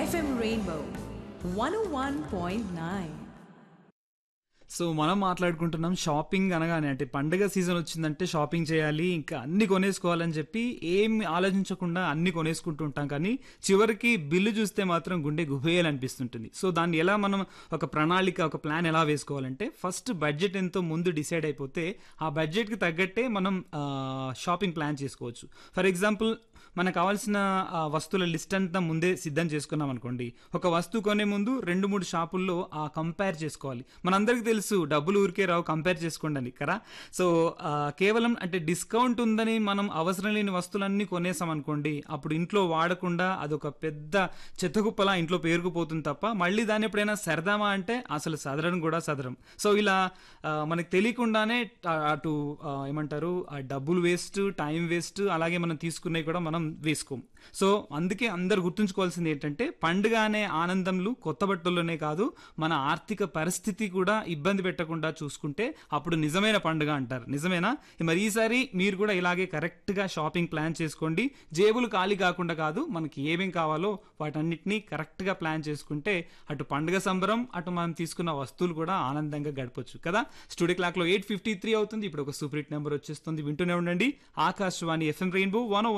FM Rainbow 101.9. So మనం మాట్లాడుకుంటున్నాం shopping అనగానే అంటే పండగ సీజన్ వచ్చిందంటే షాపింగ్ చేయాలి ఇంకా అన్ని కొనేసుకోవాలని చెప్పి ఏం ఆలోచించకుండా అన్ని కొనేసుకుంటూ ఉంటాం కానీ చివరికి బిల్లు చూస్తే మాత్రం గుండె గుబేయాలనిపిస్తుంటుంది సో దాన్ని ఎలా మనం ఒక ప్రణాళిక ఒక ప్లాన్ ఎలా వేసుకోవాలంటే ఫస్ట్ బడ్జెట్ ఎంతో ముందు డిసైడ్ అయిపోతే ఆ బడ్జెట్కి తగ్గట్టే మనం షాపింగ్ ప్లాన్ చేసుకోవచ్చు ఫర్ ఎగ్జాంపుల్ మనకు కావాల్సిన ఆ, వస్తువుల లిస్ట్ అంతా ముందే సిద్ధం చేసుకున్నాం అనుకోండి ఒక వస్తువు కొనే ముందు రెండు మూడు షాపుల్లో ఆ కంపేర్ చేసుకోవాలి మనందరికీ తెలుసు డబ్బులు ఊరికే రావు కంపేర్ చేసుకోండి అని కదా సో ఆ, కేవలం అంటే డిస్కౌంట్ ఉందని మనం అవసరం లేని వస్తువులన్నీ కొనేసాం అనుకోండి అప్పుడు ఇంట్లో వాడకుండా అదొక పెద్ద చెత్తకుప్పలా ఇంట్లో పేరుకుపోతుంది తప్ప మళ్ళీ దాన్ని ఎప్పుడైనా సరదామా అంటే అసలు సదరం కూడా సదరం సో ఇలా ఆ, మనకు తెలియకుండానే ఆ, అటు ఆ, ఏమంటారు ఆ డబ్బులు వేస్ట్ టైం వేస్ట్ అలాగే మనం తీసుకున్నవి కూడా మనం వేసుకోం సో అందుకే అందరు గుర్తుంచుకోవాల్సింది ఏంటంటే పండుగ అనే ఆనందంలు కొత్త బట్టల్లోనే కాదు మన ఆర్థిక పరిస్థితి కూడా ఇబ్బంది పెట్టకుండా చూసుకుంటే అప్పుడు నిజమైన పండుగ అంటారు నిజమేనా మరి ఈసారి మీరు కూడా ఇలాగే కరెక్ట్గా షాపింగ్ ప్లాన్ చేసుకోండి జేబులు ఖాళీ కాకుండా కాదు మనకి ఏమేం కావాలో వాటన్నిటిని కరెక్ట్గా ప్లాన్ చేసుకుంటే అటు పండుగ సంబరం అటు మనం తీసుకున్న వస్తువులు కూడా ఆనందంగా గడపొచ్చు కదా స్టూడియో క్లాక్లో ఎయిట్ ఫిఫ్టీ త్రీ అవుతుంది ఇప్పుడు ఒక సూపర్ హిట్ నెంబర్ వచ్చేస్తుంది వింటూనే ఉండండి ఆకాశవాణి ఎఫ్ఎం రెయిన్బో వన్